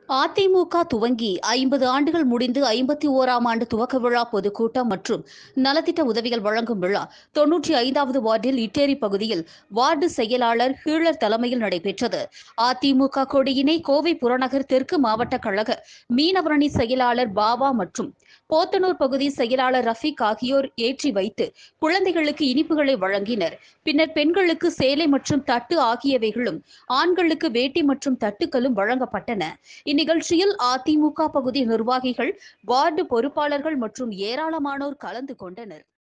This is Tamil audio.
அதிமுக துவங்கி ஐம்பது ஆண்டுகள் முடிந்து ஐம்பத்தி ஓராம் ஆண்டு துவக்க விழா பொதுக்கூட்டம் மற்றும் நலத்திட்ட உதவிகள் வழங்கும் விழா தொன்னூற்றி ஐந்தாவது வார்டில் இட்டேரி பகுதியில் வார்டு செயலாளர் கீழர் தலைமையில் நடைபெற்றது அதிமுக கொடியினை கோவை புறநகர் தெற்கு மாவட்ட கழக மீனவரணி செயலாளர் பாபா மற்றும் போத்தனூர் பகுதி செயலாளர் ரஃபீக் ஆகியோர் ஏற்றி வைத்து குழந்தைகளுக்கு இனிப்புகளை வழங்கினர் பின்னர் பெண்களுக்கு சேலை மற்றும் தட்டு ஆகியவைகளும் ஆண்களுக்கு வேட்டி மற்றும் தட்டுக்களும் வழங்கப்பட்டன இந்நிகழ்ச்சியில் அதிமுக பகுதி நிர்வாகிகள் வார்டு பொறுப்பாளர்கள் மற்றும் ஏராளமானோர் கலந்து கொண்டனர்